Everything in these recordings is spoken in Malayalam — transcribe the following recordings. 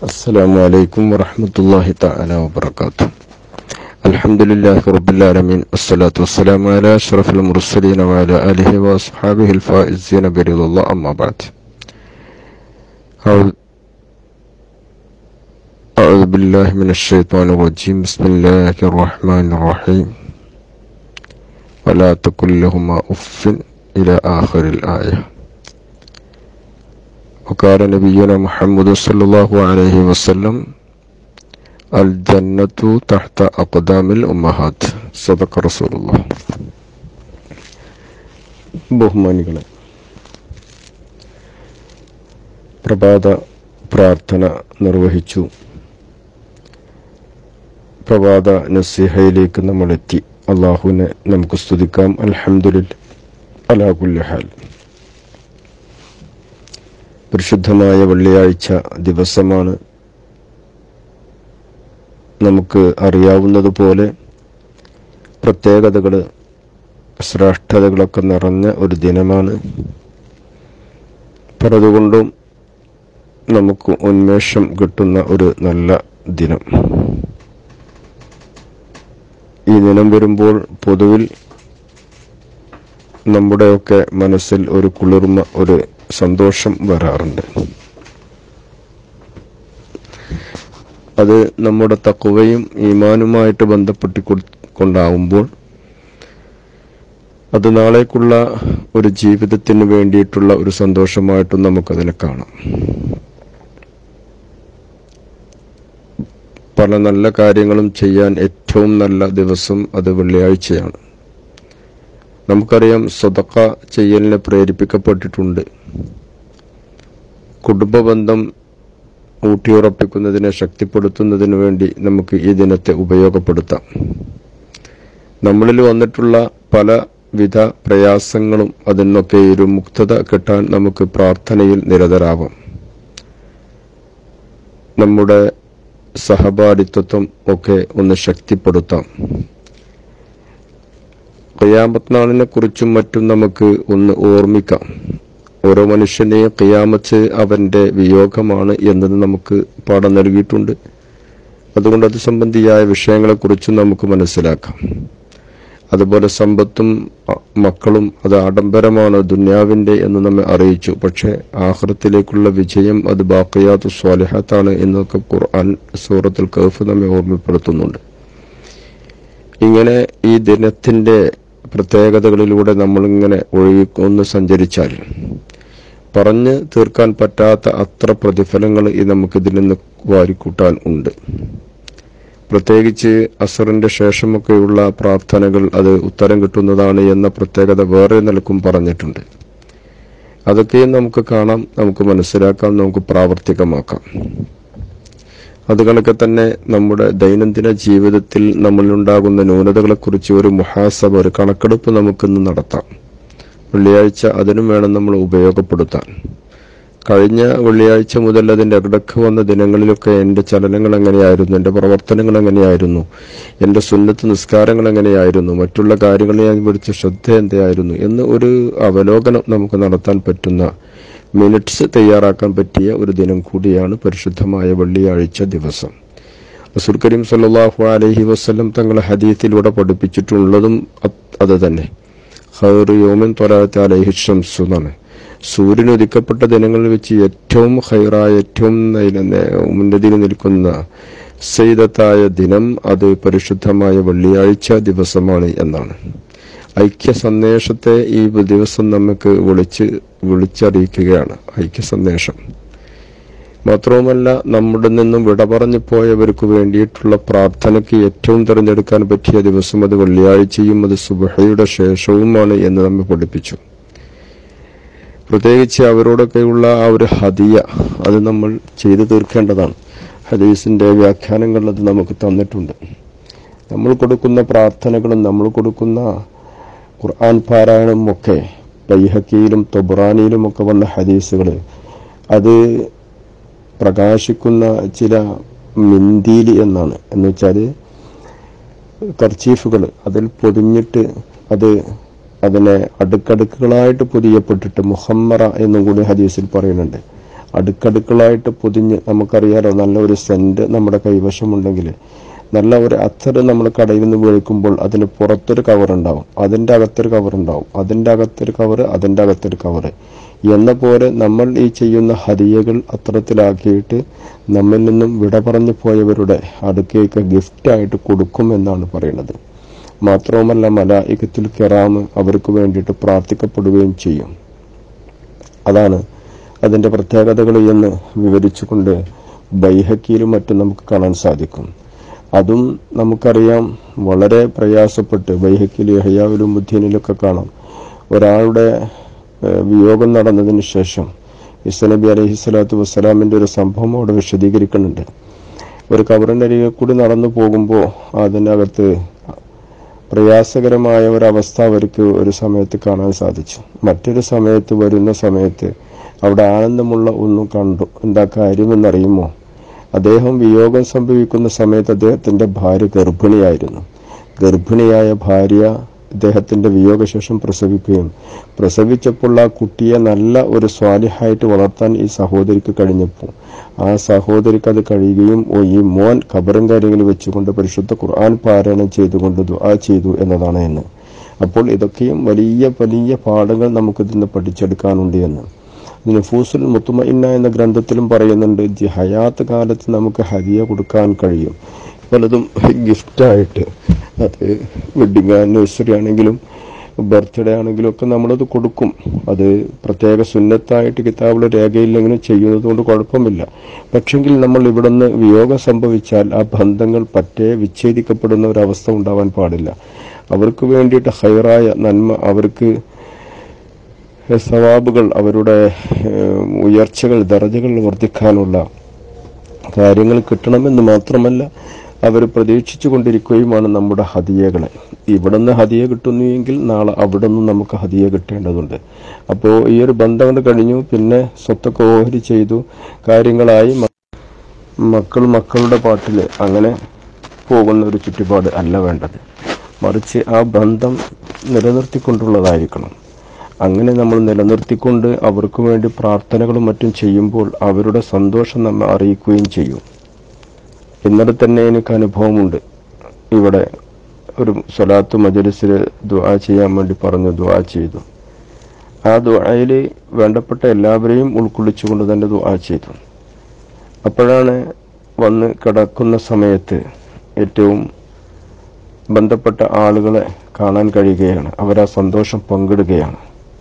السلام عليكم ورحمة الله تعالى وبركاته الحمد لله رب العالمين والصلاة والسلام على أشرف المرسلين وعلى آله وأصحابه الفائزين برضا الله أما بعد أعوذ أعوذ بالله من الشيطان الرجيم بسم الله الرحمن الرحيم ولا تقل لهما أف إلى آخر الآية وقال نبينا محمد صلى الله عليه وسلم الجنة تحت أقدام الأمهات صدق رسول الله ബഹുമാനികളെ പ്രഭാത പ്രാർത്ഥന നിർവഹിച്ചു പ്രഭാത നസിഹയിലേക്ക് നമ്മൾ എത്തി അള്ളാഹുവിനെ നമുക്ക് സ്തുതിക്കാം അൽഹംദുലിൽ അലാകുല്ലഹാൽ പരിശുദ്ധമായ വെള്ളിയാഴ്ച ദിവസമാണ് നമുക്ക് അറിയാവുന്നതുപോലെ പ്രത്യേകതകൾ ശ്രേഷ്ഠതകളൊക്കെ നിറഞ്ഞ ഒരു ദിനമാണ് പലതുകൊണ്ടും നമുക്ക് ഉന്മേഷം കിട്ടുന്ന ഒരു നല്ല ദിനം ഈ ദിനം വരുമ്പോൾ പൊതുവിൽ നമ്മുടെയൊക്കെ മനസ്സിൽ ഒരു കുളിർമ ഒരു സന്തോഷം വരാറുണ്ട് അത് നമ്മുടെ തക്കുവയും ഈമാനുമായിട്ട് ബന്ധപ്പെട്ടി കൊണ്ടാവുമ്പോൾ അത് നാളേക്കുള്ള ഒരു ജീവിതത്തിന് വേണ്ടിയിട്ടുള്ള ഒരു സന്തോഷമായിട്ടും നമുക്കതിനെ കാണാം പല നല്ല കാര്യങ്ങളും ചെയ്യാൻ ഏറ്റവും നല്ല ദിവസം അത് വെള്ളിയാഴ്ചയാണ് നമുക്കറിയാം സ്വതക്ക ചെയ്യലിനെ പ്രേരിപ്പിക്കപ്പെട്ടിട്ടുണ്ട് കുടുംബബന്ധം ഊട്ടിയുറപ്പിക്കുന്നതിനെ ശക്തിപ്പെടുത്തുന്നതിന് വേണ്ടി നമുക്ക് ഈ ദിനത്തെ ഉപയോഗപ്പെടുത്താം നമ്മളിൽ വന്നിട്ടുള്ള പല വിധ പ്രയാസങ്ങളും അതിനൊക്കെ ഒരു മുക്തത കിട്ടാൻ നമുക്ക് പ്രാർത്ഥനയിൽ നിരതരാവാം നമ്മുടെ സഹപാഠിത്വം ഒക്കെ ഒന്ന് ശക്തിപ്പെടുത്താം ഖിയാമത്ത് നാളിനെ കുറിച്ചും മറ്റും നമുക്ക് ഒന്ന് ഓർമ്മിക്കാം ഓരോ മനുഷ്യനെയും ഖിയാമത്ത് അവന്റെ വിയോഗമാണ് എന്നത് നമുക്ക് പാഠം നൽകിയിട്ടുണ്ട് അതുകൊണ്ട് അത് സംബന്ധിയായ വിഷയങ്ങളെക്കുറിച്ചും നമുക്ക് മനസ്സിലാക്കാം അതുപോലെ സമ്പത്തും മക്കളും അത് ആഡംബരമാണ് ദുന്യാവിന്റെ എന്ന് നമ്മെ അറിയിച്ചു പക്ഷെ ആഹ്റത്തിലേക്കുള്ള വിജയം അത് ബാക്കിയാത്ത് സ്വാലിഹത്താണ് എന്നൊക്കെ ഖുർആൻ സൂറത്തുൽ കഫ് നമ്മെ ഓർമ്മപ്പെടുത്തുന്നുണ്ട് ഇങ്ങനെ ഈ ദിനത്തിന്റെ പ്രത്യേകതകളിലൂടെ നമ്മളിങ്ങനെ ഒഴുകി ഒന്ന് സഞ്ചരിച്ചാൽ പറഞ്ഞ് തീർക്കാൻ പറ്റാത്ത അത്ര പ്രതിഫലങ്ങൾ ഈ നമുക്കിതിൽ നിന്ന് വാരിക്കൂട്ടാൻ ഉണ്ട് പ്രത്യേകിച്ച് അസറിന്റെ ശേഷമൊക്കെയുള്ള പ്രാർത്ഥനകൾ അത് ഉത്തരം കിട്ടുന്നതാണ് എന്ന പ്രത്യേകത വേറെ നിലക്കും പറഞ്ഞിട്ടുണ്ട് അതൊക്കെയും നമുക്ക് കാണാം നമുക്ക് മനസ്സിലാക്കാം നമുക്ക് പ്രാവർത്തികമാക്കാം അത് കണക്കെ തന്നെ നമ്മുടെ ദൈനംദിന ജീവിതത്തിൽ നമ്മളിലുണ്ടാകുന്ന ന്യൂനതകളെക്കുറിച്ച് ഒരു മുഹാസബ ഒരു കണക്കെടുപ്പ് നമുക്കിന്ന് നടത്താം വെള്ളിയാഴ്ച അതിനും വേണം നമ്മൾ ഉപയോഗപ്പെടുത്താൻ കഴിഞ്ഞ വെള്ളിയാഴ്ച മുതൽ അതിൻ്റെ ഇടക്ക് വന്ന ദിനങ്ങളിലൊക്കെ എൻ്റെ ചലനങ്ങൾ എങ്ങനെയായിരുന്നു എൻ്റെ പ്രവർത്തനങ്ങൾ എങ്ങനെയായിരുന്നു എൻ്റെ സുന്നത്ത് നിസ്കാരങ്ങൾ എങ്ങനെയായിരുന്നു മറ്റുള്ള കാര്യങ്ങളെ ഞാൻ പിടിച്ച ശ്രദ്ധ എന്തായിരുന്നു എന്ന് ഒരു അവലോകനം നമുക്ക് നടത്താൻ പറ്റുന്ന മിനിറ്റ്സ് തയ്യാറാക്കാൻ പറ്റിയ ഒരു ദിനം കൂടിയാണ് പരിശുദ്ധമായ വെള്ളിയാഴ്ച ദിവസം റസൂൽ കരീം സല്ലാഹു അലഹി വസ്ലം തങ്ങളെ ഹദീത്തിലൂടെ പഠിപ്പിച്ചിട്ടുള്ളതും അത് തന്നെ ഹൈറു യോമിൻ തൊലാത്ത അലഹി ഷംസു എന്നാണ് സൂര്യൻ ഉദിക്കപ്പെട്ട ദിനങ്ങളിൽ വെച്ച് ഏറ്റവും ഹൈറായ ഏറ്റവും ഉന്നതിയിൽ നിൽക്കുന്ന സെയ്തത്തായ ദിനം അത് പരിശുദ്ധമായ വെള്ളിയാഴ്ച ദിവസമാണ് എന്നാണ് ഐക്യ സന്ദേശത്തെ ഈ ദിവസം നമുക്ക് വിളിച്ച് വിളിച്ചറിയിക്കുകയാണ് ഐക്യ സന്ദേശം മാത്രവുമല്ല നമ്മുടെ നിന്നും വിട പറഞ്ഞു പോയവർക്ക് വേണ്ടിയിട്ടുള്ള പ്രാർത്ഥനയ്ക്ക് ഏറ്റവും തിരഞ്ഞെടുക്കാൻ പറ്റിയ ദിവസം അത് വെള്ളിയാഴ്ചയും അത് സുബഹയുടെ ശേഷവുമാണ് എന്ന് നമ്മെ പഠിപ്പിച്ചു പ്രത്യേകിച്ച് അവരോടൊക്കെയുള്ള ആ ഒരു ഹദിയ അത് നമ്മൾ ചെയ്തു തീർക്കേണ്ടതാണ് ഹദീസിന്റെ വ്യാഖ്യാനങ്ങൾ അത് നമുക്ക് തന്നിട്ടുണ്ട് നമ്മൾ കൊടുക്കുന്ന പ്രാർത്ഥനകളും നമ്മൾ കൊടുക്കുന്ന ഖുർആൻ പാരായണവും ഒക്കെ ബൈഹക്കിയിലും തൊബ്രാനിയിലും ഒക്കെ വന്ന ഹദീസുകൾ അത് പ്രകാശിക്കുന്ന ചില മിന്തീലി എന്നാണ് എന്ന് വെച്ചാൽ കർച്ചീഫുകൾ അതിൽ പൊതിഞ്ഞിട്ട് അത് അതിനെ അടുക്കടുക്കുകളായിട്ട് പൊതിയപ്പെട്ടിട്ട് മുഹമ്മറ എന്നും കൂടി ഹദീസിൽ പറയുന്നുണ്ട് അടുക്കടുക്കളായിട്ട് പൊതിഞ്ഞ് നമുക്കറിയാലോ നല്ല ഒരു സെന്റ് നമ്മുടെ കൈവശമുണ്ടെങ്കിൽ നല്ല ഒരു അത്തറ് നമ്മൾ കടയിൽ നിന്ന് മേടിക്കുമ്പോൾ അതിന് പുറത്തൊരു കവർ ഉണ്ടാവും അതിൻ്റെ അകത്തൊരു കവർ ഉണ്ടാവും അതിൻ്റെ അകത്തൊരു കവർ അതിൻ്റെ അകത്തൊരു കവർ എന്ന പോലെ നമ്മൾ ഈ ചെയ്യുന്ന ഹരിയകൾ അത്തരത്തിലാക്കിയിട്ട് നമ്മിൽ നിന്നും വിട പറഞ്ഞു പോയവരുടെ അടുക്കേക്ക് ഗിഫ്റ്റായിട്ട് കൊടുക്കുമെന്നാണ് പറയുന്നത് മാത്രവുമല്ല മലായികത്തുൽ കെറാമ് അവർക്ക് വേണ്ടിയിട്ട് പ്രാർത്ഥിക്കപ്പെടുകയും ചെയ്യും അതാണ് അതിന്റെ പ്രത്യേകതകൾ എന്ന് വിവരിച്ചുകൊണ്ട് ബൈഹക്കിയിലും മറ്റും നമുക്ക് കാണാൻ സാധിക്കും അതും നമുക്കറിയാം വളരെ പ്രയാസപ്പെട്ട് ബൈഹക്കിൽ ഹയാവിലും ബുദ്ധിനിലൊക്കെ കാണാം ഒരാളുടെ ഏഹ്, വിയോഗം നടന്നതിന് ശേഷം ഇസ്സ നബി അലൈഹി സ്വലാത്തു വസ്സലാമിന്റെ ഒരു സംഭവം അവിടെ വിശദീകരിക്കുന്നുണ്ട് ഒരു കബറിന്റെ അരികെ കൂടി നടന്നു പോകുമ്പോൾ അതിനകത്ത് പ്രയാസകരമായ ഒരവസ്ഥ അവർക്ക് ഒരു സമയത്ത് കാണാൻ സാധിച്ചു മറ്റൊരു സമയത്ത് വരുന്ന സമയത്ത് അവിടെ ആനന്ദമുള്ള ഒന്നും കണ്ടു എന്താ കാര്യമെന്നറിയുമോ അദ്ദേഹം വിയോഗം സംഭവിക്കുന്ന സമയത്ത് അദ്ദേഹത്തിന്റെ ഭാര്യ ഗർഭിണിയായിരുന്നു ഗർഭിണിയായ ഭാര്യ അദ്ദേഹത്തിന്റെ വിയോഗശേഷം പ്രസവിക്കുകയും പ്രസവിച്ചപ്പോൾ ആ കുട്ടിയെ നല്ല ഒരു സ്വാലിഹായിട്ട് വളർത്താൻ ഈ സഹോദരിക്ക് കഴിഞ്ഞപ്പോൾ ആ സഹോദരിക്ക് അത് കഴിയുകയും ഓ ഈ മോൻ ഖബറും കാര്യങ്ങളിൽ വെച്ചുകൊണ്ട് പരിശുദ്ധ ഖുർആൻ പാരായണം ചെയ്തുകൊണ്ട് ദുആ ചെയ്തു എന്നതാണ് എന്ന് അപ്പോൾ ഇതൊക്കെയും വലിയ വലിയ പാഠങ്ങൾ നമുക്ക് ഇതിന് പഠിച്ചെടുക്കാനുണ്ട് എന്ന് നഫൂസുൽ മുത്തുമഇന്ന എന്ന ഗ്രന്ഥത്തിലും പറയുന്നുണ്ട് ജി ഹയാത്ത് കാലത്ത് നമുക്ക് ഹദിയ കൊടുക്കാൻ കഴിയും പലതും ഗിഫ്റ്റായിട്ട് അത് വെഡിങ് ആനിവേഴ്സറി ആണെങ്കിലും ബർത്ത്ഡേ ആണെങ്കിലും ഒക്കെ നമ്മളത് കൊടുക്കും അത് പ്രത്യേക സുന്നത്തായിട്ട് കിതാബിലെ രേഖയില്ലെങ്കിലും ചെയ്യുന്നത് കൊണ്ട് കുഴപ്പമില്ല പക്ഷെങ്കിൽ നമ്മൾ ഇവിടുന്ന് വിയോഗം സംഭവിച്ചാൽ ആ ബന്ധങ്ങൾ പറ്റേ വിച്ഛേദിക്കപ്പെടുന്ന ഒരു അവസ്ഥ ഉണ്ടാവാൻ പാടില്ല അവർക്ക് വേണ്ടിയിട്ട് ഹൈറായ നന്മ അവർക്ക് സവാബുകൾ അവരുടെ ഏഹ്, ഉയർച്ചകൾ ദർജകൾ വർദ്ധിക്കാനുള്ള കാര്യങ്ങൾ കിട്ടണമെന്ന് മാത്രമല്ല അവർ പ്രതീക്ഷിച്ചു കൊണ്ടിരിക്കുകയുമാണ് നമ്മുടെ ഹദിയകളെ ഇവിടുന്ന് ഹദിയ കിട്ടുന്നു എങ്കിൽ നാളെ അവിടെ നിന്നും നമുക്ക് ഹദിയ കിട്ടേണ്ടതുണ്ട് അപ്പോൾ ഈ ഒരു ബന്ധം കൊണ്ട് കഴിഞ്ഞു പിന്നെ സ്വത്തൊക്കെ ഓഹരി ചെയ്തു കാര്യങ്ങളായി മ- മക്കൾ മക്കളുടെ പാട്ടില് അങ്ങനെ പോകുന്ന ഒരു ചുറ്റുപാട് അല്ല വേണ്ടത് മറിച്ച് ആ ബന്ധം നിലനിർത്തിക്കൊണ്ടുള്ളതായിരിക്കണം അങ്ങനെ നമ്മൾ നിലനിർത്തിക്കൊണ്ട് അവർക്ക് വേണ്ടി പ്രാർത്ഥനകളും മറ്റും ചെയ്യുമ്പോൾ അവരുടെ സന്തോഷം നമ്മെ അറിയിക്കുകയും ചെയ്യും ഇന്നലെ തന്നെ എനിക്ക് അനുഭവമുണ്ട് ഇവിടെ ഒരു സ്വലാത്ത് മജലിസിൽ ദുആ ചെയ്യാൻ വേണ്ടി പറഞ്ഞു ദുആ ചെയ്തു ആ ദുആയിൽ വേണ്ടപ്പെട്ട എല്ലാവരെയും ഉൾക്കൊള്ളിച്ചുകൊണ്ട് തന്നെ ദുആ ചെയ്തു അപ്പോഴാണ് വന്ന് കിടക്കുന്ന സമയത്ത് ഏറ്റവും ബന്ധപ്പെട്ട ആളുകളെ കാണാൻ കഴിയുകയാണ് അവരാ സന്തോഷം പങ്കിടുകയാണ്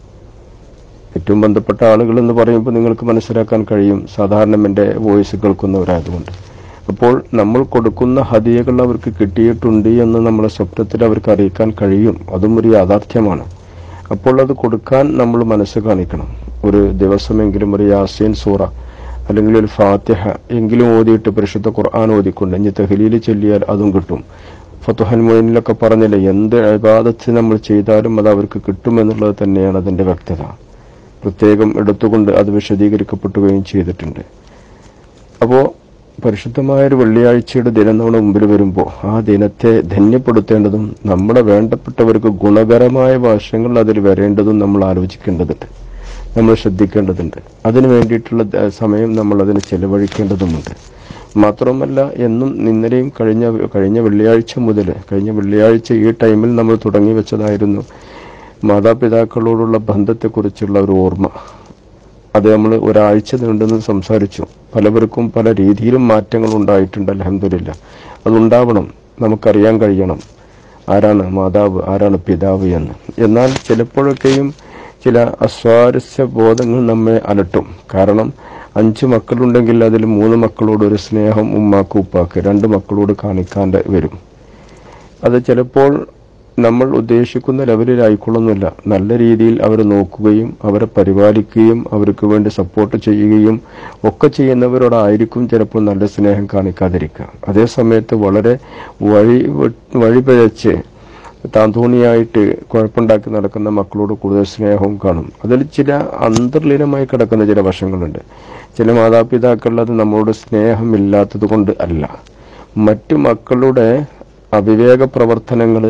ഏറ്റവും ബന്ധപ്പെട്ട ആളുകൾ എന്ന് പറയുമ്പോൾ നിങ്ങൾക്ക് മനസ്സിലാക്കാൻ കഴിയും സാധാരണ എൻ്റെ വോയിസ് കേൾക്കുന്നവരായതുകൊണ്ട് അപ്പോൾ നമ്മൾ കൊടുക്കുന്ന ഹദിയകൾ അവർക്ക് കിട്ടിയിട്ടുണ്ട് എന്ന് നമ്മളെ സ്വപ്നത്തിൽ അവർക്ക് അറിയിക്കാൻ കഴിയും അതും ഒരു യാഥാർത്ഥ്യമാണ് അപ്പോൾ അത് കൊടുക്കാൻ നമ്മൾ മനസ്സ് കാണിക്കണം ഒരു ദിവസമെങ്കിലും ഒരു യാസീൻ സൂറ അല്ലെങ്കിൽ ഒരു ഫാത്തിഹ എങ്കിലും ഓതിയിട്ട് പരിശുദ്ധ ഖുർആൻ ഓതിക്കൊണ്ട് ഇനി തെഹലീൽ ചൊല്ലിയാൽ അതും കിട്ടും ഫത്തുഹൽ മൊയിനിലൊക്കെ പറഞ്ഞില്ലേ എന്ത് ഇബാദത്ത് നമ്മൾ ചെയ്താലും അത് അവർക്ക് കിട്ടുമെന്നുള്ളത് തന്നെയാണ് അതിന്റെ വ്യക്തത പ്രത്യേകം എടുത്തുകൊണ്ട് അത് വിശദീകരിക്കപ്പെടുകയും ചെയ്തിട്ടുണ്ട് അപ്പോൾ പരിശുദ്ധമായ ഒരു വെള്ളിയാഴ്ചയുടെ ദിനം നമ്മുടെ മുമ്പിൽ വരുമ്പോൾ ആ ദിനത്തെ ധന്യപ്പെടുത്തേണ്ടതും നമ്മുടെ വേണ്ടപ്പെട്ടവർക്ക് ഗുണകരമായ ഭാഷകൾ അതിൽ വരേണ്ടതും നമ്മൾ ആലോചിക്കേണ്ടതുണ്ട് നമ്മൾ ശ്രദ്ധിക്കേണ്ടതുണ്ട് അതിനു വേണ്ടിയിട്ടുള്ള ദ- സമയം നമ്മൾ അതിന് ചെലവഴിക്കേണ്ടതുമുണ്ട് മാത്രമല്ല എന്നും ഇന്നലെയും കഴിഞ്ഞ കഴിഞ്ഞ വെള്ളിയാഴ്ച മുതൽ കഴിഞ്ഞ വെള്ളിയാഴ്ച ഈ ടൈമിൽ നമ്മൾ തുടങ്ങി വെച്ചതായിരുന്നു മാതാപിതാക്കളോടുള്ള ബന്ധത്തെക്കുറിച്ചുള്ള ഒരു ഓർമ്മ അത് നമ്മൾ ഒരാഴ്ച നീണ്ടെന്ന് സംസാരിച്ചു പലവർക്കും പല രീതിയിലും മാറ്റങ്ങൾ ഉണ്ടായിട്ടുണ്ട് അലഹമില്ല അതുണ്ടാവണം നമുക്കറിയാൻ കഴിയണം ആരാണ് മാതാവ് ആരാണ് പിതാവ് എന്ന് എന്നാൽ ചിലപ്പോഴൊക്കെയും ചില അസ്വാരസ്യ ബോധങ്ങൾ നമ്മെ അലട്ടും കാരണം അഞ്ച് മക്കളുണ്ടെങ്കിൽ അതിൽ മൂന്ന് മക്കളോട് ഒരു സ്നേഹം ഉമ്മാക്ക് ഉപ്പാക്ക് രണ്ട് മക്കളോട് കാണിക്കാണ്ട് വരും അത് ചിലപ്പോൾ നമ്മൾ ഉദ്ദേശിക്കുന്ന ലെവലിലായിക്കൊള്ളുന്നില്ല നല്ല രീതിയിൽ അവരെ നോക്കുകയും അവരെ പരിപാലിക്കുകയും അവർക്ക് വേണ്ടി സപ്പോർട്ട് ചെയ്യുകയും ഒക്കെ ചെയ്യുന്നവരോടായിരിക്കും ചിലപ്പോൾ നല്ല സ്നേഹം കാണിക്കാതിരിക്കുക അതേ സമയത്ത് വളരെ വഴി വി- വഴിപിഴച്ച് താന്തോണിയായിട്ട് കുഴപ്പമുണ്ടാക്കി നടക്കുന്ന മക്കളോട് കൂടുതൽ സ്നേഹവും കാണും അതിൽ ചില അന്തർലീനമായി കിടക്കുന്ന ചില വശങ്ങളുണ്ട് ചില മാതാപിതാക്കളിൽ അത് നമ്മളോട് സ്നേഹമില്ലാത്തത് കൊണ്ട് അല്ല മറ്റു മക്കളുടെ അവിവേക പ്രവർത്തനങ്ങൾ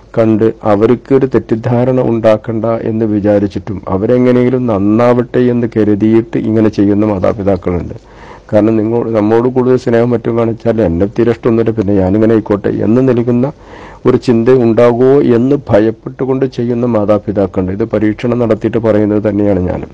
കണ്ട് അവർക്ക് ഒരു തെറ്റിദ്ധാരണ ഉണ്ടാക്കണ്ട എന്ന് വിചാരിച്ചിട്ടും അവരെങ്ങനെയെങ്കിലും നന്നാവട്ടെ എന്ന് കരുതിയിട്ട് ഇങ്ങനെ ചെയ്യുന്ന മാതാപിതാക്കളുണ്ട് കാരണം നിങ്ങൾ നമ്മോട് കൂടുതൽ സ്നേഹം മറ്റും കാണിച്ചാൽ എന്നെ തീരെ ഇഷ്ടമൊന്നുമില്ല പിന്നെ ഞാനിങ്ങനെ ആയിക്കോട്ടെ എന്ന് നൽകുന്ന ഒരു ചിന്ത ഉണ്ടാകുമോ എന്ന് ഭയപ്പെട്ടുകൊണ്ട് ചെയ്യുന്ന മാതാപിതാക്കളുണ്ട് ഇത് പരീക്ഷണം നടത്തിയിട്ട് പറയുന്നത് തന്നെയാണ് ഞാനും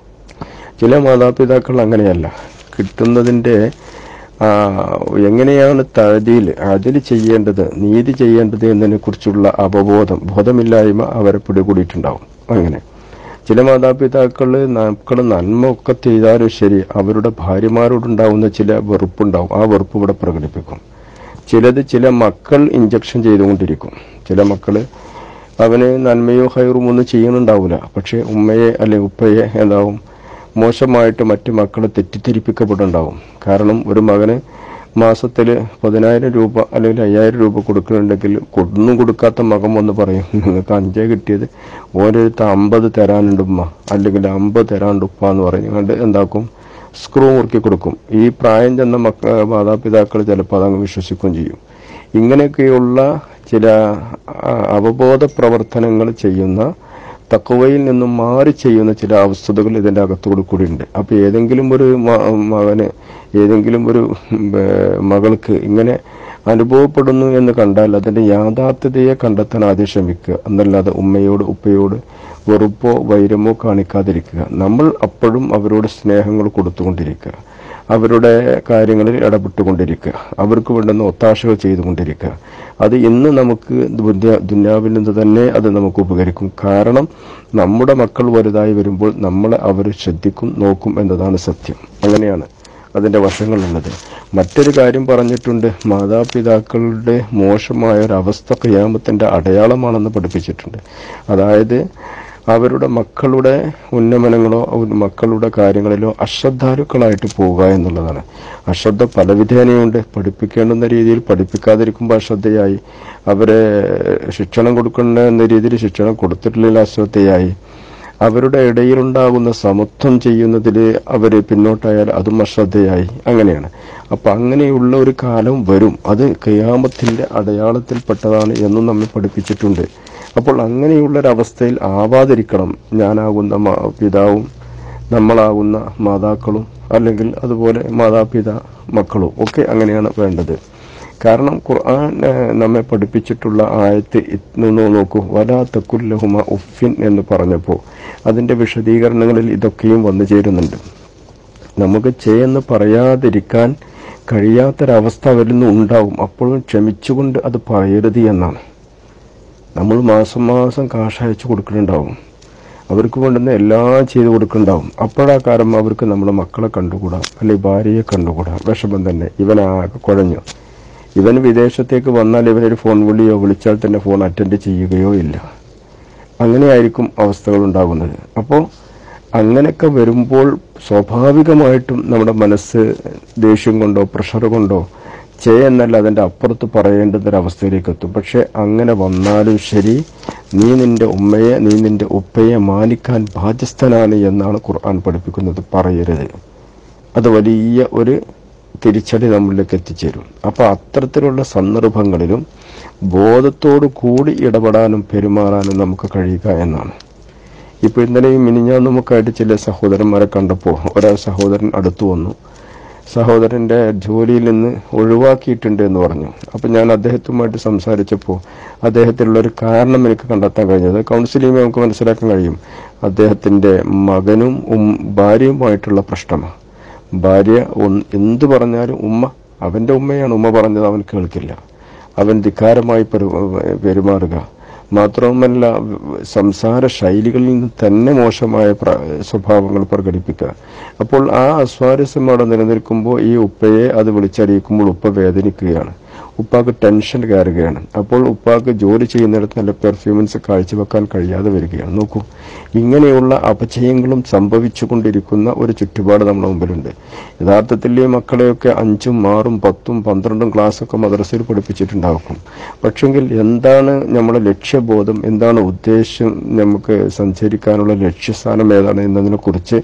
ചില മാതാപിതാക്കൾ അങ്ങനെയല്ല കിട്ടുന്നതിൻ്റെ ആ, എങ്ങനെയാണ് തഴതിയിൽ അതിൽ ചെയ്യേണ്ടത് നീതി ചെയ്യേണ്ടത് എന്നതിനെ കുറിച്ചുള്ള അവബോധം ബോധമില്ലായ്മ അവരെ പിടികൂടിയിട്ടുണ്ടാവും അങ്ങനെ ചില മാതാപിതാക്കൾ മക്കൾ നന്മ ഒക്കെ ചെയ്താലും ശരി അവരുടെ ഭാര്യമാരോടുണ്ടാവുന്ന ചില വെറുപ്പുണ്ടാവും ആ വെറുപ്പ് ഇവിടെ പ്രകടിപ്പിക്കും ചിലത് ചില മക്കൾ ഇഞ്ചക്ഷൻ ചെയ്തുകൊണ്ടിരിക്കും ചില മക്കള് അവന് നന്മയോ ഹൈറും ഒന്നും ചെയ്യുന്നുണ്ടാവില്ല പക്ഷെ ഉമ്മയെ അല്ലെങ്കിൽ ഉപ്പയെ എന്താവും മോശമായിട്ട് മറ്റു മക്കളെ തെറ്റിദ്ധരിപ്പിക്കപ്പെടുന്നുണ്ടാവും കാരണം ഒരു മകന് മാസത്തിൽ പതിനായിരം രൂപ അല്ലെങ്കിൽ അയ്യായിരം രൂപ കൊടുക്കുന്നുണ്ടെങ്കിൽ ഒന്നും കൊടുക്കാത്ത മകൻ വന്ന് പറയും നിങ്ങൾക്ക് അഞ്ചേ കിട്ടിയത് ഓരോരുത്തർ അമ്പത് തരാനുണ്ട് ഉമ്മ അല്ലെങ്കിൽ അമ്പത് തരാനുണ്ട് ഉപ്പ എന്ന് പറഞ്ഞ് കണ്ട് എന്താക്കും സ്ക്രൂ മുറുക്കി കൊടുക്കും ഈ പ്രായം ചെന്ന മക്ക മാതാപിതാക്കൾ ചിലപ്പോൾ അതങ്ങ് വിശ്വസിക്കുകയും ചെയ്യും ഇങ്ങനെയൊക്കെയുള്ള ചില ആ, അവബോധ പ്രവർത്തനങ്ങൾ ചെയ്യുന്ന തക്കവയിൽ നിന്നും മാറി ചെയ്യുന്ന ചില അവസ്ഥകൾ ഇതിന്റെ അകത്തുകൂടി കൂടി ഉണ്ട് അപ്പൊ ഏതെങ്കിലും ഒരു മ- മകന് ഏതെങ്കിലും ഒരു ഉം, ഏ, മകൾക്ക് ഇങ്ങനെ അനുഭവപ്പെടുന്നു എന്ന് കണ്ടാൽ അതിന്റെ യാഥാർത്ഥ്യതയെ കണ്ടെത്താൻ ആദ്യം ശ്രമിക്കുക എന്നല്ലാതെ ഉമ്മയോട് ഉപ്പയോട് വെറുപ്പോ വൈരമോ കാണിക്കാതിരിക്കുക നമ്മൾ അപ്പോഴും അവരോട് സ്നേഹങ്ങൾ കൊടുത്തുകൊണ്ടിരിക്കുക അവരുടെ കാര്യങ്ങളിൽ ഇടപെട്ടുകൊണ്ടിരിക്കുക അവർക്ക് വേണ്ടുന്ന ഒത്താശകൾ ചെയ്തുകൊണ്ടിരിക്കുക അത് ഇന്ന് നമുക്ക് ദുന്യ- ദുന്യാവിൽ നിന്ന് തന്നെ അത് നമുക്ക് ഉപകരിക്കും കാരണം നമ്മുടെ മക്കൾ വലുതായി വരുമ്പോൾ നമ്മളെ അവർ ശ്രദ്ധിക്കും നോക്കും എന്നതാണ് സത്യം അങ്ങനെയാണ് അതിന്റെ വശങ്ങളുള്ളത് മറ്റൊരു കാര്യം പറഞ്ഞിട്ടുണ്ട് മാതാപിതാക്കളുടെ മോശമായ ഒരു അവസ്ഥ ക്രിയാമത്തിന്റെ അടയാളമാണെന്ന് പഠിപ്പിച്ചിട്ടുണ്ട് അതായത് അവരുടെ മക്കളുടെ ഉന്നമനങ്ങളോ അവരുടെ മക്കളുടെ കാര്യങ്ങളിലോ അശ്രദ്ധാലുക്കളായിട്ട് പോവുക എന്നുള്ളതാണ് അശ്രദ്ധ പല വിധേനയുണ്ട് പഠിപ്പിക്കേണ്ടുന്ന രീതിയിൽ പഠിപ്പിക്കാതിരിക്കുമ്പോൾ അശ്രദ്ധയായി അവരെ ശിക്ഷണം കൊടുക്കുന്ന എന്ന രീതിയിൽ ശിക്ഷണം കൊടുത്തിട്ടില്ലെങ്കിൽ അശ്രദ്ധയായി അവരുടെ ഇടയിലുണ്ടാകുന്ന സമത്വം ചെയ്യുന്നതിൽ അവർ പിന്നോട്ടായാൽ അതും അശ്രദ്ധയായി അങ്ങനെയാണ് അപ്പൊ അങ്ങനെയുള്ള ഒരു കാലം വരും അത് കയാമത്തിന്റെ അടയാളത്തിൽപ്പെട്ടതാണ് എന്നും നമ്മെ പഠിപ്പിച്ചിട്ടുണ്ട് അപ്പോൾ അങ്ങനെയുള്ളൊരവസ്ഥയിൽ ആവാതിരിക്കണം ഞാനാകുന്ന മാ- പിതാവും നമ്മളാകുന്ന മാതാക്കളും അല്ലെങ്കിൽ അതുപോലെ മാതാപിതാ മക്കളും ഒക്കെ അങ്ങനെയാണ് വേണ്ടത് കാരണം ഖുർആൻ ഏഹ്, നമ്മെ പഠിപ്പിച്ചിട്ടുള്ള ആയത്ത് ഇന്ന് നോക്കൂ വലാ തക്കുല്ലഹുമ ഉഫിൻ എന്ന് പറഞ്ഞപ്പോൾ അതിന്റെ വിശദീകരണങ്ങളിൽ ഇതൊക്കെയും വന്നു ചേരുന്നുണ്ട് നമുക്ക് ചെയ്യുന്ന പറയാതിരിക്കാൻ കഴിയാത്തൊരവസ്ഥ അവരിൽ നിന്ന് ഉണ്ടാവും അപ്പോഴും ക്ഷമിച്ചുകൊണ്ട് അത് പറയരുത് എന്നാണ് നമ്മൾ മാസം മാസം കാശ് അയച്ചു കൊടുക്കുന്നുണ്ടാവും അവർക്ക് വേണ്ടുന്ന എല്ലാം ചെയ്തു കൊടുക്കുന്നുണ്ടാവും അപ്പോഴാ കാരണം അവർക്ക് നമ്മുടെ മക്കളെ കണ്ടുകൂടാ അല്ലെങ്കിൽ ഭാര്യയെ കണ്ടുകൂടാ വിഷമം തന്നെ ഇവനാകെ കുഴഞ്ഞു ഇവൻ വിദേശത്തേക്ക് വന്നാൽ ഇവനൊരു ഫോൺ വിളിയോ വിളിച്ചാൽ തന്നെ ഫോൺ അറ്റൻഡ് ചെയ്യുകയോ ഇല്ല അങ്ങനെയായിരിക്കും അവസ്ഥകൾ ഉണ്ടാകുന്നത് അപ്പോൾ അങ്ങനെയൊക്കെ വരുമ്പോൾ സ്വാഭാവികമായിട്ടും നമ്മുടെ മനസ്സ് ദേഷ്യം കൊണ്ടോ പ്രഷർ കൊണ്ടോ ചെയ്യുന്നല്ല അതിന്റെ അപ്പുറത്ത് പറയേണ്ടുന്ന ഒരു അവസ്ഥയിലേക്ക് എത്തും പക്ഷെ അങ്ങനെ വന്നാലും ശരി നീ നിന്റെ ഉമ്മയെ നീ നിന്റെ ഉപ്പയെ മാനിക്കാൻ ബാധ്യസ്ഥനാണ് എന്നാണ് ഖുർആൻ പഠിപ്പിക്കുന്നത് പറയരുത് അത് വലിയ ഒരു തിരിച്ചടി നമ്മളിലേക്ക് എത്തിച്ചേരും അപ്പൊ അത്തരത്തിലുള്ള സന്ദർഭങ്ങളിലും ബോധത്തോടു കൂടി ഇടപെടാനും പെരുമാറാനും നമുക്ക് കഴിയുക എന്നാണ് ഇപ്പൊ ഇന്നലെയും മിനിഞ്ഞാന്നുമൊക്കെയായിട്ട് ചില സഹോദരന്മാരെ കണ്ടപ്പോൾ ഒരാൾ സഹോദരൻ അടുത്തു വന്നു സഹോദരന്റെ ജോലിയിൽ നിന്ന് ഒഴിവാക്കിയിട്ടുണ്ട് എന്ന് പറഞ്ഞു അപ്പൊ ഞാൻ അദ്ദേഹത്തുമായിട്ട് സംസാരിച്ചപ്പോൾ അദ്ദേഹത്തിലുള്ള ഒരു കാരണം എനിക്ക് കണ്ടെത്താൻ കഴിഞ്ഞത് കൗൺസിലിംഗ് നമുക്ക് മനസ്സിലാക്കാൻ കഴിയും അദ്ദേഹത്തിന്റെ മകനും ഉം ഭാര്യയുമായിട്ടുള്ള പ്രശ്നമാണ് ഭാര്യ ഒന്ന് എന്തു പറഞ്ഞാലും ഉമ്മ അവന്റെ ഉമ്മയാണ് ഉമ്മ പറഞ്ഞത് അവൻ കേൾക്കില്ല അവൻ ധിക്കാരമായി പെരു- പെരുമാറുക മാത്രവുമല്ല സംസാര ശൈലികളിൽ നിന്ന് തന്നെ മോശമായ പ്ര- സ്വഭാവങ്ങൾ പ്രകടിപ്പിക്കുക അപ്പോൾ ആ അസ്വാരസ്യം അവിടെ നിലനിൽക്കുമ്പോൾ ഈ ഉപ്പയെ അത് വിളിച്ചറിയിക്കുമ്പോൾ ഉപ്പ വേദനിക്കുകയാണ് ഉപ്പാക്ക് ടെൻഷൻ കയറുകയാണ് അപ്പോൾ ഉപ്പാക്ക് ജോലി ചെയ്യുന്നിടത്ത് നല്ല പെർഫ്യൂമൻസ് കാഴ്ചവെക്കാൻ കഴിയാതെ വരികയാണ് നോക്കൂ ഇങ്ങനെയുള്ള അപചയങ്ങളും സംഭവിച്ചുകൊണ്ടിരിക്കുന്ന ഒരു ചുറ്റുപാട് നമ്മുടെ മുമ്പിലുണ്ട് യഥാർത്ഥത്തിൽ ഈ മക്കളെയൊക്കെ അഞ്ചും ആറും പത്തും പന്ത്രണ്ടും ക്ലാസ്സൊക്കെ മദ്രസയിൽ പഠിപ്പിച്ചിട്ടുണ്ടാകും പക്ഷെങ്കിൽ എന്താണ് നമ്മുടെ ലക്ഷ്യബോധം എന്താണ് ഉദ്ദേശം നമുക്ക് സഞ്ചരിക്കാനുള്ള ലക്ഷ്യസ്ഥാനം ഏതാണ് എന്നതിനെ കുറിച്ച്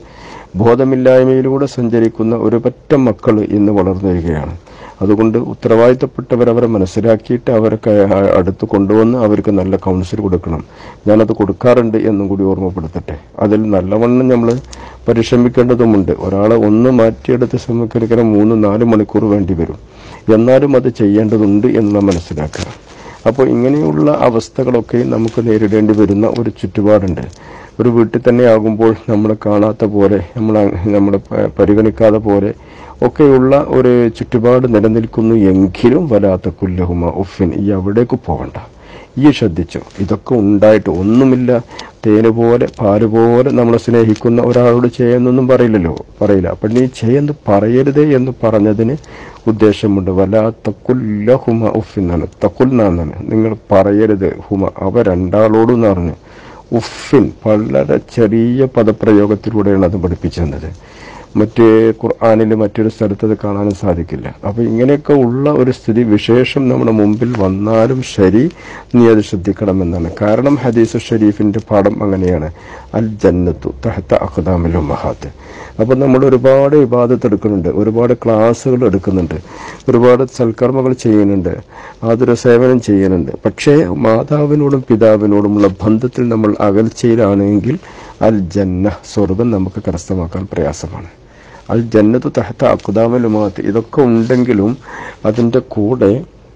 ബോധമില്ലായ്മയിലൂടെ സഞ്ചരിക്കുന്ന ഒരു പറ്റ മക്കൾ ഇന്ന് വളർന്നു വരികയാണ് അതുകൊണ്ട് ഉത്തരവാദിത്തപ്പെട്ടവർ അവരെ മനസ്സിലാക്കിയിട്ട് അവരെ ക- അടുത്ത് കൊണ്ടുവന്ന് അവർക്ക് നല്ല കൗൺസിൽ കൊടുക്കണം ഞാനത് കൊടുക്കാറുണ്ട് എന്നും കൂടി ഓർമ്മപ്പെടുത്തട്ടെ അതിൽ നല്ലവണ്ണം നമ്മൾ പരിശ്രമിക്കേണ്ടതുമുണ്ട് ഒരാളെ ഒന്ന് മാറ്റിയെടുത്ത് ശ്രമിക്കാൻ മൂന്ന് നാല് മണിക്കൂർ വേണ്ടി വരും എന്നാലും അത് ചെയ്യേണ്ടതുണ്ട് എന്നുള്ള മനസ്സിലാക്കുക അപ്പോൾ ഇങ്ങനെയുള്ള അവസ്ഥകളൊക്കെ നമുക്ക് നേരിടേണ്ടി വരുന്ന ഒരു ചുറ്റുപാടുണ്ട് ഒരു വീട്ടിൽ തന്നെ ആകുമ്പോൾ നമ്മളെ കാണാത്ത പോലെ നമ്മളെ നമ്മളെ പ- പരിഗണിക്കാതെ പോലെ ഒക്കെയുള്ള ഒരു ചുറ്റുപാട് നിലനിൽക്കുന്നു എങ്കിലും വലാത്ത കുല്ലഹുമ ഉഫിൻ ഈ അവിടേക്ക് പോകണ്ട ഈ ശ്രദ്ധിച്ചു ഇതൊക്കെ ഉണ്ടായിട്ട് ഒന്നുമില്ല തേന് പോലെ പാല് പോലെ നമ്മളെ സ്നേഹിക്കുന്ന ഒരാളോട് ചെയ്യുന്നൊന്നും പറയില്ലല്ലോ പറയില്ല അപ്പം നീ ചെയ്യുന്നു പറയരുതേ എന്ന് പറഞ്ഞതിന് ഉദ്ദേശമുണ്ട് വലാത്ത കുല്ല ഹുമ ഉഫിന്നാണ് തക്കുൽന്നാണ് നിങ്ങൾ പറയരുത് ഹുമ അവ രണ്ടാളോടും എന്ന് പറഞ്ഞു ഉഫിൻ വളരെ ചെറിയ പദപ്രയോഗത്തിലൂടെയാണ് അത് പഠിപ്പിച്ചു തന്നത് മറ്റ് ഖുർആാനിൽ മറ്റൊരു സ്ഥലത്ത് അത് കാണാനും സാധിക്കില്ല അപ്പൊ ഇങ്ങനെയൊക്കെ ഉള്ള ഒരു സ്ഥിതി വിശേഷം നമ്മുടെ മുമ്പിൽ വന്നാലും ശരി നീ അത് ശ്രദ്ധിക്കണമെന്നാണ് കാരണം ഹദീസ് ഷരീഫിന്റെ പാഠം അങ്ങനെയാണ് അൽ ജന്നത്തു തഹത്ത അഖദാമിലും മഹാത്ത് അപ്പൊ നമ്മൾ ഒരുപാട് ഇബാദത്ത് എടുക്കുന്നുണ്ട് ഒരുപാട് ക്ലാസ്സുകൾ എടുക്കുന്നുണ്ട് ഒരുപാട് സൽക്കർമ്മങ്ങൾ ചെയ്യുന്നുണ്ട് ആതുര സേവനം ചെയ്യുന്നുണ്ട് പക്ഷേ മാതാവിനോടും പിതാവിനോടുമുള്ള ബന്ധത്തിൽ നമ്മൾ അകൽച്ചയിലാണെങ്കിൽ അൽ ജന്ന സ്വർഗം നമുക്ക് കരസ്ഥമാക്കാൻ പ്രയാസമാണ് അൽ ജന്നത്ത് തഹത്ത അക്കുദാമലുമാത്ത് ഇതൊക്കെ ഉണ്ടെങ്കിലും അതിൻ്റെ കൂടെ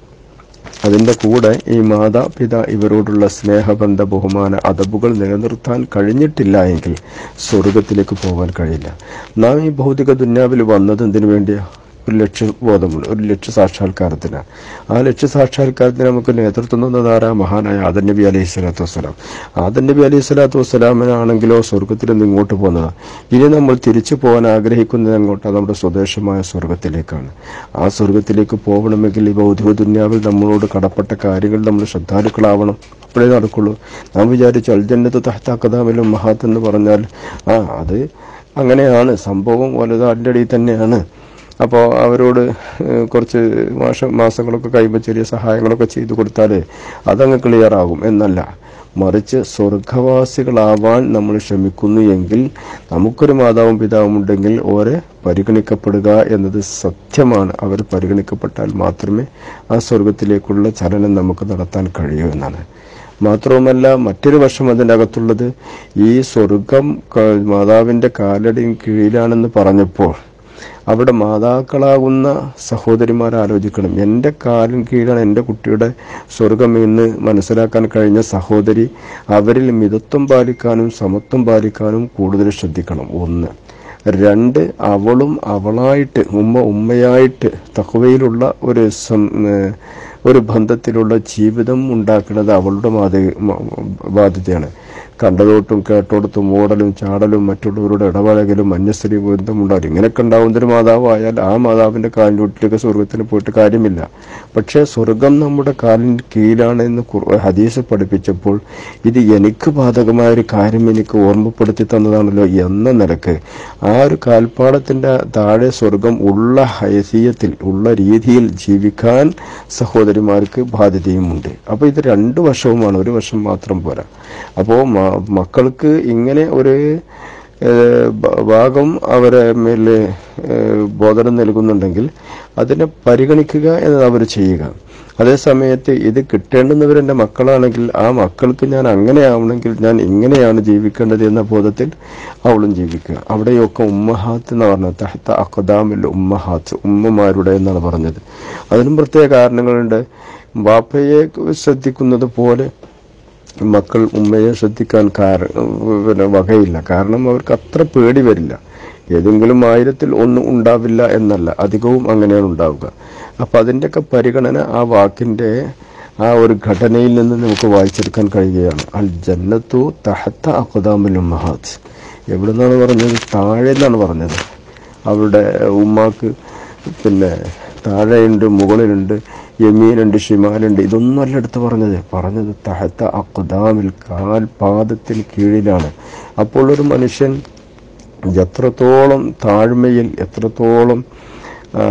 അതിൻ്റെ കൂടെ ഈ മാതാപിതാ ഇവരോടുള്ള സ്നേഹബന്ധ ബഹുമാന അതബുകൾ നിലനിർത്താൻ കഴിഞ്ഞിട്ടില്ല എങ്കിൽ സ്വർഗത്തിലേക്ക് പോകാൻ കഴിയില്ല നാം ഈ ഭൗതിക ദുന്യാവിൽ വന്നത് എന്തിനു വേണ്ടിയാ ഒരു ലക്ഷ്യബോധമുണ്ട് ഒരു ലക്ഷ്യ സാക്ഷാത്കാരത്തിന് ആ ലക്ഷ്യ സാക്ഷാത്കാരത്തിന് നമുക്ക് നേതൃത്വം തന്നതാരാ മഹാനായ ആദൻ നബി അലൈഹി സ്വലാത്തു വസ്സലാം ആദൻ നബി അലൈഹി സ്വലാത്തു വസ്സലാമിനാണെങ്കിലോ സ്വർഗത്തിൽ നിന്ന് ഇങ്ങോട്ട് പോകുന്നതാ ഇനി നമ്മൾ തിരിച്ചു പോകാൻ ആഗ്രഹിക്കുന്നത് എങ്ങോട്ടാണ് നമ്മുടെ സ്വദേശമായ സ്വർഗത്തിലേക്കാണ് ആ സ്വർഗത്തിലേക്ക് പോകണമെങ്കിൽ ഈ ഭൗതിക ദുന്യാവിൽ നമ്മളോട് കടപ്പെട്ട കാര്യങ്ങൾ നമ്മൾ ശ്രദ്ധാലുക്കളാവണം അപ്പോഴേ നടക്കുള്ളൂ നാം വിചാരിച്ചു അൽജന്നത്ത് തഹത്താക്കതാമലും മഹാത്ത് എന്ന് പറഞ്ഞാൽ ആ അത് അങ്ങനെയാണ് സംഭവം വലുത് അതിൻ്റെ അടിയിൽ തന്നെയാണ് അപ്പോൾ അവരോട് ഏഹ്, കുറച്ച് മാസ മാസങ്ങളൊക്കെ കഴിയുമ്പോൾ ചെറിയ സഹായങ്ങളൊക്കെ ചെയ്തു കൊടുത്താൽ അതങ്ങ് ക്ലിയർ ആകും എന്നല്ല മറിച്ച് സ്വർഗവാസികളാവാൻ നമ്മൾ ശ്രമിക്കുന്നു എങ്കിൽ നമുക്കൊരു മാതാവും പിതാവും ഉണ്ടെങ്കിൽ ഓരെ പരിഗണിക്കപ്പെടുക എന്നത് സത്യമാണ് അവർ പരിഗണിക്കപ്പെട്ടാൽ മാത്രമേ ആ സ്വർഗത്തിലേക്കുള്ള ചലനം നമുക്ക് നടത്താൻ കഴിയൂ എന്നാണ് മാത്രവുമല്ല മറ്റൊരു വശം അതിൻ്റെ അകത്തുള്ളത് ഈ സ്വർഗം ക- മാതാവിൻ്റെ കാലടിയും കീഴിലാണെന്ന് പറഞ്ഞപ്പോൾ അവിടെ മാതാക്കളാകുന്ന സഹോദരിമാർ ആലോചിക്കണം എൻ്റെ കാലിൻ കീഴാണ് എൻ്റെ കുട്ടിയുടെ സ്വർഗം എന്ന് മനസ്സിലാക്കാൻ കഴിഞ്ഞ സഹോദരി അവരിൽ മിതത്വം പാലിക്കാനും സമത്വം പാലിക്കാനും കൂടുതൽ ശ്രദ്ധിക്കണം ഒന്ന് രണ്ട് അവളും അവളായിട്ട് ഉമ്മ ഉമ്മയായിട്ട് തഹവയിലുള്ള ഒരു സം ഏഹ് ഒരു ബന്ധത്തിലുള്ള ജീവിതം ഉണ്ടാക്കുന്നത് അവളുടെ മാത ബാധ്യതയാണ് കണ്ടതോട്ടും കേട്ടോടത്തും ഓടലും ചാടലും മറ്റുള്ളവരുടെ ഇടപഴകലും അന്യസ്ത്രീ ബന്ധമുണ്ടാകും ഇങ്ങനെയൊക്കെ ഉണ്ടാവുന്നൊരു മാതാവായാൽ ആ മാതാവിന്റെ കാലിനോട്ടിലേക്ക് സ്വർഗത്തിന് പോയിട്ട് കാര്യമില്ല പക്ഷേ സ്വർഗം നമ്മുടെ കാലിന് കീഴിലാണ് എന്ന് ഖുർ- ഹദീസ് പഠിപ്പിച്ചപ്പോൾ ഇത് എനിക്ക് ബാധകമായ ഒരു കാര്യം എനിക്ക് ഓർമ്മപ്പെടുത്തി തന്നതാണല്ലോ എന്ന നിലക്ക് ആ ഒരു കാൽപ്പാടത്തിന്റെ താഴെ സ്വർഗം ഉള്ള ഹൈസീയത്തിൽ ഉള്ള രീതിയിൽ ജീവിക്കാൻ സഹോദരിമാർക്ക് ബാധ്യതയുമുണ്ട് അപ്പോൾ ഇത് രണ്ടു വശവുമാണ് ഒരു വശം മാത്രം പോരാ അപ്പോൾ മക്കൾക്ക് ഇങ്ങനെ ഒരു ഏഹ്, ഭ- ഭാഗം അവരെ മേൽ ഏഹ്, ബോധനം നൽകുന്നുണ്ടെങ്കിൽ അതിനെ പരിഗണിക്കുക എന്നത് അവർ ചെയ്യുക അതേ സമയത്ത് ഇത് കിട്ടേണ്ടുന്നവർ എൻ്റെ മക്കളാണെങ്കിൽ ആ മക്കൾക്ക് ഞാൻ അങ്ങനെ ആവണമെങ്കിൽ ഞാൻ ഇങ്ങനെയാണ് ജീവിക്കേണ്ടത് എന്ന ബോധത്തിൽ അവളും ജീവിക്കുക അവിടെയൊക്കെ ഉമ്മഹാത്ത് എന്ന് പറഞ്ഞത് തഹത്ത അഖദാമില്ല ഉമ്മഹാത്ത് ഉമ്മമാരുടെ എന്നാണ് പറഞ്ഞത് അതിനും പ്രത്യേക കാരണങ്ങളുണ്ട് ബാപ്പയെ ശ്രദ്ധിക്കുന്നത് പോലെ മക്കൾ ഉമ്മയെ ശ്രദ്ധിക്കാൻ കാരണം പിന്നെ വകയില്ല കാരണം അവർക്ക് അത്ര പേടി വരില്ല ഏതെങ്കിലും ആയിരത്തിൽ ഒന്നും ഉണ്ടാവില്ല എന്നല്ല അധികവും അങ്ങനെയാണ് ഉണ്ടാവുക അപ്പൊ അതിൻ്റെയൊക്കെ പരിഗണന ആ വാക്കിന്റെ ആ ഒരു ഘടനയിൽ നിന്ന് നമുക്ക് വായിച്ചെടുക്കാൻ കഴിയുകയാണ് അൽ ജന്നത്തു തഹത്ത അഖദാമുൽ ഉമ്മഹാത്ത് എവിടെ നിന്നാണ് പറഞ്ഞത് താഴെ നിന്നാണ് പറഞ്ഞത് അവരുടെ ഉമ്മാക്ക് പിന്നെ താഴെയുണ്ട് മുകളിലുണ്ട് യമീനുണ്ട് ഷിമാലുണ്ട് ഇതൊന്നും അല്ല എടുത്ത് പറഞ്ഞത് പറഞ്ഞത് തഹത്ത അക്കുദാമിൽ കാൽ പാദത്തിന് കീഴിലാണ് അപ്പോൾ ഒരു മനുഷ്യൻ എത്രത്തോളം താഴ്മയിൽ എത്രത്തോളം ആ,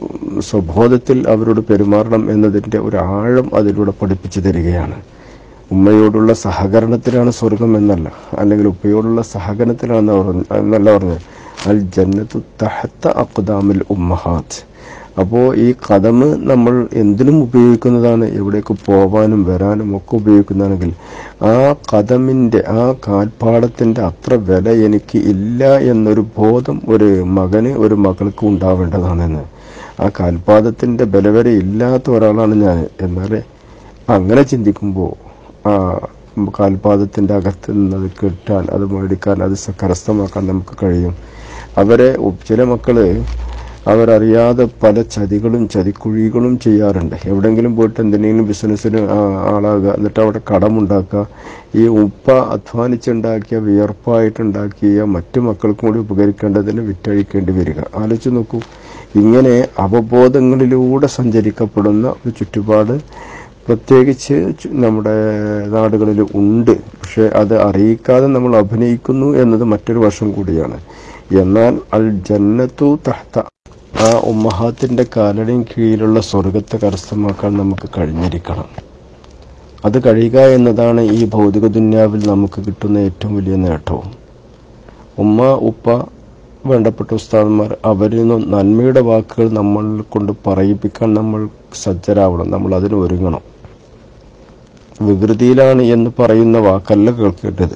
സ്വബോധത്തിൽ അവരോട് പെരുമാറണം എന്നതിൻ്റെ ഒരു ആഴം അതിലൂടെ പഠിപ്പിച്ചു തരികയാണ് ഉമ്മയോടുള്ള സഹകരണത്തിലാണ് സ്വർഗം എന്നല്ല അല്ലെങ്കിൽ ഉപ്പയോടുള്ള സഹകരണത്തിലാണ് പറഞ്ഞ- എന്നല്ല പറഞ്ഞത് അൽ ജന്നത്തു തഹത്ത അക്ദാമിൽ ഉമ്മഹാത്ത് അപ്പോൾ ഈ കഥമ് നമ്മൾ എന്തിനും ഉപയോഗിക്കുന്നതാണ് എവിടേക്ക് പോവാനും വരാനും ഒക്കെ ഉപയോഗിക്കുന്നതാണെങ്കിൽ ആ കഥമിൻ്റെ ആ കാൽപ്പാടത്തിൻ്റെ അത്ര വില എനിക്ക് ഇല്ല എന്നൊരു ബോധം ഒരു മകന് ഒരു മകൾക്ക് ഉണ്ടാവേണ്ടതാണെന്ന് ആ കാൽപാദത്തിൻ്റെ ബലവരെ ഇല്ലാത്ത ഒരാളാണ് ഞാൻ എന്നാൽ അങ്ങനെ ചിന്തിക്കുമ്പോൾ ആ കാൽപാദത്തിൻ്റെ അകത്ത് നിന്ന് അത് കിട്ടാൻ അത് മേടിക്കാൻ അത് സ- കരസ്ഥമാക്കാൻ നമുക്ക് കഴിയും അവരെ ഉ- ചില മക്കള് അവരറിയാതെ പല ചതികളും ചതിക്കുഴികളും ചെയ്യാറുണ്ട് എവിടെങ്കിലും പോയിട്ട് എന്തെങ്കിലും ബിസിനസ്സിന് ആ- ആളാകുക എന്നിട്ട് അവിടെ കടമുണ്ടാക്കുക ഈ ഉപ്പ അധ്വാനിച്ചുണ്ടാക്കിയ വിയർപ്പായിട്ടുണ്ടാക്കിയ മറ്റു മക്കൾക്കും കൂടി ഉപകരിക്കേണ്ടതിന് വിറ്റഴിക്കേണ്ടി വരിക ആലോചിച്ച് നോക്കൂ ഇങ്ങനെ അവബോധങ്ങളിലൂടെ സഞ്ചരിക്കപ്പെടുന്ന ഒരു ചുറ്റുപാട് പ്രത്യേകിച്ച് ചു- നമ്മുടെ നാടുകളിൽ ഉണ്ട് പക്ഷെ അത് അറിയിക്കാതെ നമ്മൾ അഭിനയിക്കുന്നു എന്നത് മറ്റൊരു വശം കൂടിയാണ് എന്നാൽ അൽ ജന്നത്തു തഹ്ത ആ ഉമ്മഹാത്തിന്റെ കാലടിയും കീഴിലുള്ള സ്വർഗത്തെ കരസ്ഥമാക്കാൻ നമുക്ക് കഴിഞ്ഞിരിക്കണം അത് കഴിയുക എന്നതാണ് ഈ ഭൗതിക ദുന്യാവിൽ നമുക്ക് കിട്ടുന്ന ഏറ്റവും വലിയ നേട്ടവും ഉമ്മ ഉപ്പ വേണ്ടപ്പെട്ട ഉസ്താദന്മാർ അവരിൽ നിന്നും നന്മയുടെ വാക്കുകൾ നമ്മൾ കൊണ്ട് പറയിപ്പിക്കാൻ നമ്മൾ സജ്ജരാവണം നമ്മൾ അതിന് ഒരുങ്ങണം വികൃതിയിലാണ് എന്ന് പറയുന്ന വാക്കല്ല കേൾക്കേണ്ടത്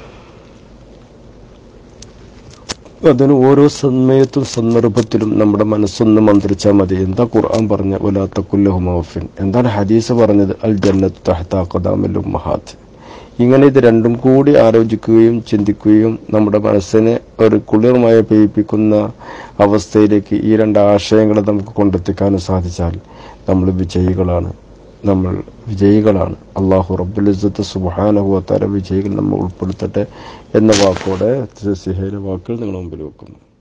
അതിന് ഓരോ സമയത്തും സന്ദർഭത്തിലും നമ്മുടെ മനസ്സൊന്ന് മന്ത്രിച്ചാൽ മതി എന്താ ഖുർആൻ പറഞ്ഞ ഒലാത്തക്കുല്ലഹുമാഫിൻ എന്താണ് ഹദീസ് പറഞ്ഞത് അൽ ജന്നത്ത് തഹ്താഖദാമൽ ഉമ്മഹാത്ത് ഇങ്ങനെ ഇത് രണ്ടും കൂടി ആലോചിക്കുകയും ചിന്തിക്കുകയും നമ്മുടെ മനസ്സിനെ ഒരു കുളിർമയ പെയ്യിപ്പിക്കുന്ന അവസ്ഥയിലേക്ക് ഈ രണ്ട് ആശയങ്ങളെ നമുക്ക് കൊണ്ടെത്തിക്കാനും സാധിച്ചാൽ നമ്മൾ വിജയികളാണ് നമ്മൾ വിജയികളാണ് അള്ളാഹു റബ്ബുലിസത്ത് സുബാനഹുവത്താര വിജയികൾ നമ്മൾ ഉൾപ്പെടുത്തട്ടെ എന്ന വാക്കോടെ സിഹയുടെ വാക്കുകൾ നിങ്ങളുടെ മുമ്പിൽ വെക്കുന്നു